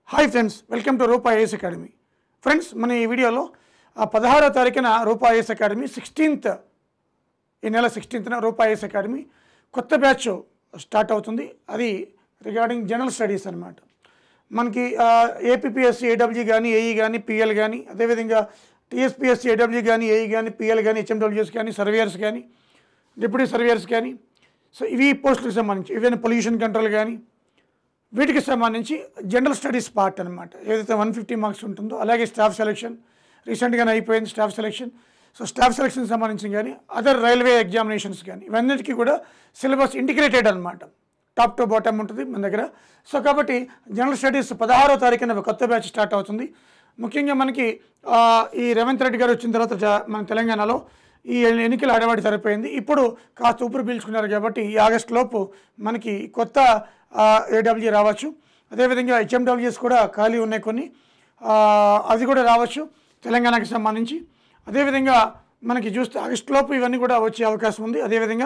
hi friends welcome to Rupa IAS academy friends మన ఈ వీడియోలో ఆ పదహారో తారీఖున రూపా ఐఎస్ అకాడమీ సిక్స్టీన్త్ ఈ నెల సిక్స్టీన్త్న రూపా ఐఎస్ అకాడమీ కొత్త బ్యాచ్ స్టార్ట్ అవుతుంది అది రిగార్డింగ్ జనరల్ స్టడీస్ అనమాట మనకి ఏపీఎస్సి ఏడబ్ల్యూ కానీ ఏఈ కానీ పిఎల్ కానీ అదేవిధంగా టీఎస్పీఎస్సి ఏడబ్ల్యూ కానీ ఏఈ కానీ పిఎల్ కానీ హెచ్ఎండబ్ల్యూఎస్ కానీ సర్వేయర్స్ కానీ డిప్యూటీ సర్వేయర్స్ కానీ సో ఇవి పోస్టులకు సంబంధించి ఈవెన్ పొల్యూషన్ కంట్రోల్ కానీ వీటికి సంబంధించి జనరల్ స్టడీస్ పార్ట్ అనమాట ఏదైతే వన్ ఫిఫ్టీ మార్క్స్ ఉంటుందో అలాగే స్టాఫ్ సెలెక్షన్ రీసెంట్గానే అయిపోయింది staff selection so staff selection సంబంధించి కానీ అదర్ రైల్వే ఎగ్జామినేషన్స్ కానీ ఇవన్నిటికీ కూడా సిలబస్ ఇంటిగ్రేటెడ్ అనమాట టాప్ టు బాటమ్ ఉంటుంది మన దగ్గర సో కాబట్టి జనరల్ స్టడీస్ పదహారో తారీఖున ఒక కొత్త బ్యాచ్ స్టార్ట్ అవుతుంది ముఖ్యంగా మనకి ఆ, ఈ రేవంత్ రెడ్డి గారు వచ్చిన తర్వాత జా- మన తెలంగాణలో ఈ ఎన్నికల హడావాడి సరిపోయింది ఇప్పుడు కాస్త ఊపిరి పీల్చుకున్నారు కాబట్టి ఈ ఆగస్ట్ లోపు మనకి కొత్త ఏడబ్ల్యూ రావచ్చు అదేవిధంగా హెచ్ఎండబ్ల్యూఎస్ కూడా ఖాళీ ఉన్నాయి కొన్ని ఆ, అది కూడా రావచ్చు తెలంగాణకి సంబంధించి అదేవిధంగా మనకి చూస్తే ఆగస్ట్ లోపు ఇవన్నీ కూడా వచ్చే అవకాశం ఉంది అదేవిధంగా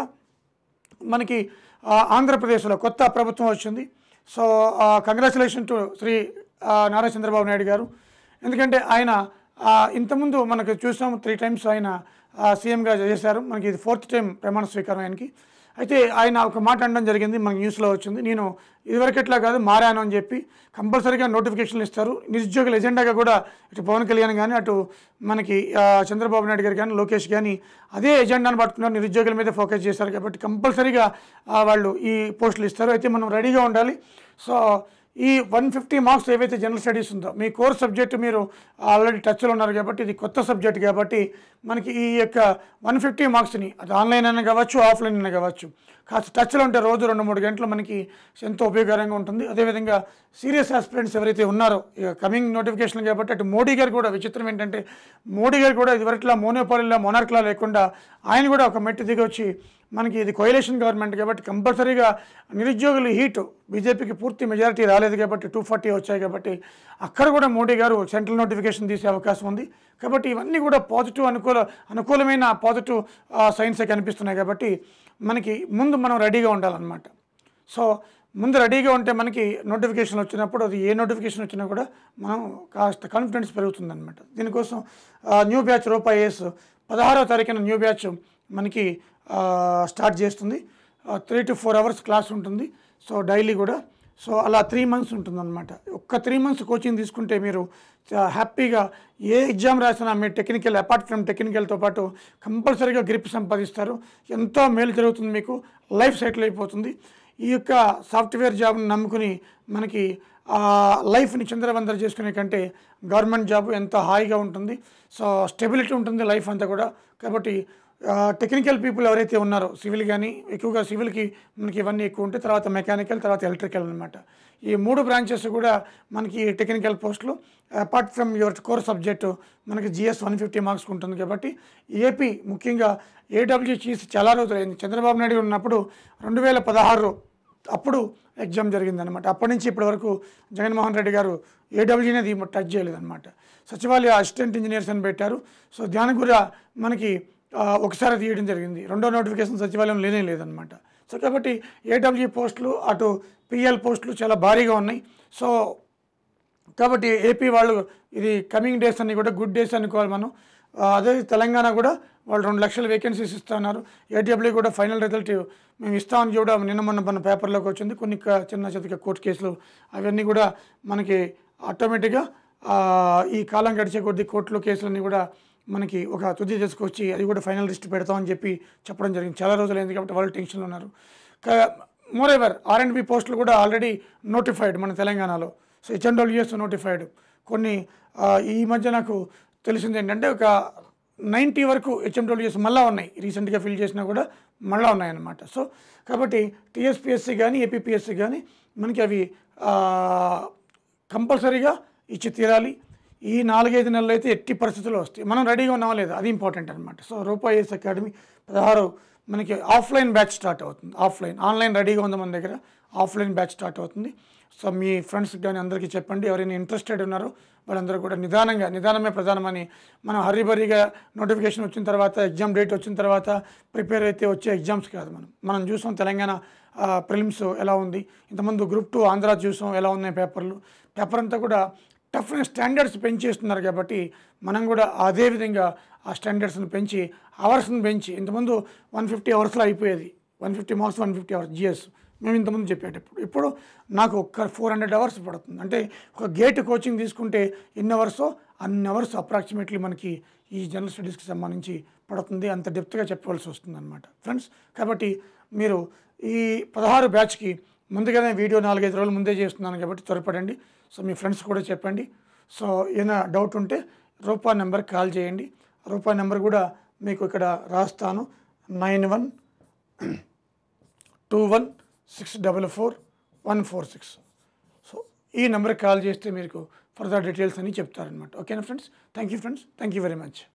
మనకి ఆ, ఆంధ్రప్రదేశ్లో కొత్త ప్రభుత్వం వచ్చింది సో కంగ్రాచులేషన్ టు శ్రీ ఆ, నారా చంద్రబాబు నాయుడు గారు ఎందుకంటే ఆయన ఆ, ఇంతకుముందు మనకు చూసాం త్రీ టైమ్స్ ఆయన ఆ, సీఎంగా చేశారు మనకి ఇది ఫోర్త్ టైం ప్రమాణ స్వీకారం ఆయనకి అయితే ఆయన ఒక మాట అనడం జరిగింది మనకి న్యూస్లో వచ్చింది నేను ఇదివరకెట్లా కాదు మారాను అని చెప్పి కంపల్సరీగా నోటిఫికేషన్లు ఇస్తారు నిరుద్యోగుల ఎజెండాగా కూడా ఇటు పవన్ కళ్యాణ్ కానీ అటు మనకి ఆ, చంద్రబాబు నాయుడు గారు కానీ లోకేష్ కానీ అదే ఎజెండాను పట్టుకున్నారు నిరుద్యోగుల మీద ఫోకస్ చేశారు కాబట్టి కంపల్సరీగా ఆ, వాళ్ళు ఈ పోస్టులు ఇస్తారు అయితే మనం రెడీగా ఉండాలి సో ఈ వన్ ఫిఫ్టీ మార్క్స్ ఏవైతే జనరల్ స్టడీస్ ఉందో మీ కోర్ సబ్జెక్ట్ మీరు ఆల్రెడీ టచ్లో ఉన్నారు కాబట్టి ఇది కొత్త సబ్జెక్ట్ కాబట్టి మనకి ఈ యొక్క వన్ ఫిఫ్టీ మార్క్స్ని అది ఆన్లైన్ అయినా కావచ్చు ఆఫ్లైన్ అయినా కావచ్చు కాస్త టచ్లో ఉంటే రోజు రెండు మూడు గంటలు మనకి ఎంతో ఉపయోగకరంగా ఉంటుంది అదేవిధంగా సీరియస్ ఆస్పిరెంట్స్ ఎవరైతే ఉన్నారో ఇక కమింగ్ నోటిఫికేషన్ కాబట్టి అటు మోడీ గారు కూడా విచిత్రం ఏంటంటే మోడీ గారు కూడా ఇదివరకులా మోనోపాలిలా మొనార్క్లా లేకుండా ఆయన కూడా ఒక మెట్టు దిగి వచ్చి మనకి ఇది కోయలేషన్ గవర్నమెంట్ కాబట్టి కంపల్సరీగా నిరుద్యోగులు హీట్ బీజేపీకి పూర్తి మెజారిటీ రాలేదు కాబట్టి టూ ఫార్టీ వచ్చాయి కాబట్టి అక్కడ కూడా మోడీ గారు సెంట్రల్ నోటిఫికేషన్ తీసే అవకాశం ఉంది కాబట్టి ఇవన్నీ కూడా పాజిటివ్ అనుకూల అనుకూలమైన పాజిటివ్ సైన్సే కనిపిస్తున్నాయి కాబట్టి మనకి ముందు మనం రెడీగా ఉండాలన్నమాట సో ముందు రెడీగా ఉంటే మనకి నోటిఫికేషన్ వచ్చినప్పుడు అది ఏ నోటిఫికేషన్ వచ్చినా కూడా మనం కాస్త కాన్ఫిడెన్స్ పెరుగుతుందన్నమాట దీనికోసం న్యూ బ్యాచ్ రూపాయి ఏస్ పదహారవ తారీఖున న్యూ బ్యాచ్ మనకి ఆ, స్టార్ట్ చేస్తుంది three to four hours class ఉంటుంది సో డైలీ కూడా సో అలా త్రీ మంత్స్ ఉంటుందన్నమాట ఒక్క త్రీ మంత్స్ కోచింగ్ తీసుకుంటే మీరు చా- హ్యాపీగా ఏ ఎగ్జామ్ రాసినా మీరు టెక్నికల్ అపార్ట్ ఫ్రమ్ టెక్నికల్తో పాటు కంపల్సరీగా గ్రిప్ సంపాదిస్తారు ఎంతో మేలు జరుగుతుంది మీకు లైఫ్ సెటిల్ అయిపోతుంది ఈ యొక్క సాఫ్ట్వేర్ జాబ్ని నమ్ముకుని మనకి ఆ, లైఫ్ని చంద్రవందర చేసుకునే కంటే గవర్నమెంట్ జాబ్ ఎంతో హాయిగా ఉంటుంది సో స్టెబిలిటీ ఉంటుంది లైఫ్ అంతా కూడా కాబట్టి టెక్నికల్ పీపుల్ ఎవరైతే ఉన్నారో సివిల్ కానీ ఎక్కువగా సివిల్కి మనకి ఇవన్నీ ఎక్కువ ఉంటాయి తర్వాత మెకానికల్ తర్వాత ఎలక్ట్రికల్ అనమాట ఈ మూడు బ్రాంచెస్ కూడా మనకి టెక్నికల్ పోస్టులు apart from your core subject మనకి జిఎస్ వన్ ఫిఫ్టీ మార్క్స్ ఉంటుంది కాబట్టి ఏపీ ముఖ్యంగా ఏడబ్ల్యూ చీస్ చాలా రోజులైంది చంద్రబాబు నాయుడు ఉన్నప్పుడు రెండు వేల పదహారు అప్పుడు ఎగ్జామ్ జరిగిందనమాట అప్పటి నుంచి ఇప్పటి వరకు జగన్మోహన్ రెడ్డి గారు ఏడబ్ల్యూ అనేది టచ్ చేయలేదన్నమాట సచివాలయ అసిస్టెంట్ ఇంజనీర్స్ అని పెట్టారు సో దాని కూడా మనకి ఆ, ఒకసారి తీయడం జరిగింది రెండో నోటిఫికేషన్ సచివాలయం లేనే లేదనమాట సో కాబట్టి ఏడబ్ల్యూ పోస్టులు అటు పిఎల్ పోస్టులు చాలా భారీగా ఉన్నాయి సో కాబట్టి ఏపీ వాళ్ళు ఇది కమింగ్ డేస్ అన్ని కూడా గుడ్ డేస్ అనుకోవాలి మనం ఆ, అదే తెలంగాణ కూడా వాళ్ళు రెండు లక్షల వేకెన్సీస్ ఇస్తున్నారు ఏటీఎఫ్లో కూడా ఫైనల్ రిజల్ట్ మేము ఇస్తామని కూడా నిన్న మొన్న మన పేపర్లోకి వచ్చింది కొన్ని క- చిన్న చితక కోర్టు కేసులు అవన్నీ కూడా మనకి ఆటోమేటిక్గా ఆ, ఈ కాలం గడిచే కొద్ది కోర్టులో కేసులన్నీ కూడా మనకి ఒక తుది తీసుకొచ్చి అది కూడా ఫైనల్ లిస్ట్ పెడతామని చెప్పి చెప్పడం జరిగింది చాలా రోజులు అయింది కాబట్టి వాళ్ళు టెన్షన్లో ఉన్నారు moreover R and B పోస్టులు కూడా ఆల్రెడీ నోటిఫైడ్ మన తెలంగాణలో సో హెచ్ఎండబ్ల్యూఎస్ నోటిఫైడ్ కొన్ని ఆ, ఈ మధ్య నాకు తెలిసింది ఏంటంటే ఒక నైంటీ వరకు హెచ్ఎండబ్ల్యూఎస్ మళ్ళీ ఉన్నాయి రీసెంట్గా ఫిల్ చేసినా కూడా మళ్ళీ ఉన్నాయన్నమాట సో కాబట్టి టీఎస్పిఎస్సి కానీ ఏపీపీఎస్సి కానీ మనకి అవి ఆ, కంపల్సరీగా ఇచ్చి తీరాలి ఈ నాలుగైదు నెలలు అయితే ఎట్టి పరిస్థితుల్లో వస్తాయి మనం రెడీగా ఉన్నామా లేదా అది ఇంపార్టెంట్ అనమాట సో రూపాయిఎస్ అకాడమీ పదహారు మనకి ఆఫ్లైన్ బ్యాచ్ స్టార్ట్ అవుతుంది ఆఫ్లైన్ ఆన్లైన్ రెడీగా ఉంది మన దగ్గర ఆఫ్లైన్ బ్యాచ్ స్టార్ట్ అవుతుంది సో మీ ఫ్రెండ్స్కి కానీ అందరికీ చెప్పండి ఎవరైనా ఇంట్రెస్టెడ్ ఉన్నారో వాళ్ళందరూ కూడా నిదానంగా నిదానమే ప్రధానమని మనం హరిబరిగా నోటిఫికేషన్ వచ్చిన తర్వాత ఎగ్జామ్ డేట్ వచ్చిన తర్వాత ప్రిపేర్ అయితే వచ్చే ఎగ్జామ్స్ కాదు మనం మనం చూసాం తెలంగాణ ప్రిలిమ్స్ ఎలా ఉంది ఇంతకుముందు గ్రూప్ టూ ఆంధ్ర చూసాం ఎలా ఉన్నాయి పేపర్లు పేపర్ అంతా కూడా టఫ్నెస్ స్టాండర్డ్స్ పెంచేస్తున్నారు కాబట్టి మనం కూడా అదే విధంగా ఆ స్టాండర్డ్స్ని పెంచి అవర్స్ని పెంచి ఇంతకుముందు వన్ ఫిఫ్టీ అవర్స్లో అయిపోయేది one fifty marks one fifty hours GS మేము ఇంతకుముందు చెప్పేటప్పుడు ఇప్పుడు నాకు ఒక్క ఫోర్ హండ్రెడ్ అవర్స్ పడుతుంది అంటే ఒక గేట్ కోచింగ్ తీసుకుంటే ఎన్ని అవర్సో అన్ని అవర్స్ అప్రాక్సిమేట్లీ మనకి ఈ జనరల్ స్టడీస్కి సంబంధించి పడుతుంది అంత డెప్త్గా చెప్పవలసి వస్తుంది అనమాట ఫ్రెండ్స్ కాబట్టి మీరు ఈ పదహారు బ్యాచ్కి ముందుగానే వీడియో నాలుగైదు రోజుల ముందే చేస్తున్నాను కాబట్టి త్వరపడండి సో మీ ఫ్రెండ్స్ కూడా చెప్పండి సో ఏదైనా డౌట్ ఉంటే రూపా నెంబర్ కాల్ చేయండి రూపా నెంబర్ కూడా మీకు ఇక్కడ రాస్తాను nine one two one six double four one four six so ఈ నెంబర్కి కాల్ చేస్తే మీకు ఫర్దర్ డీటెయిల్స్ అని చెప్తారనమాట ఓకేనా friends thank you friends thank you very much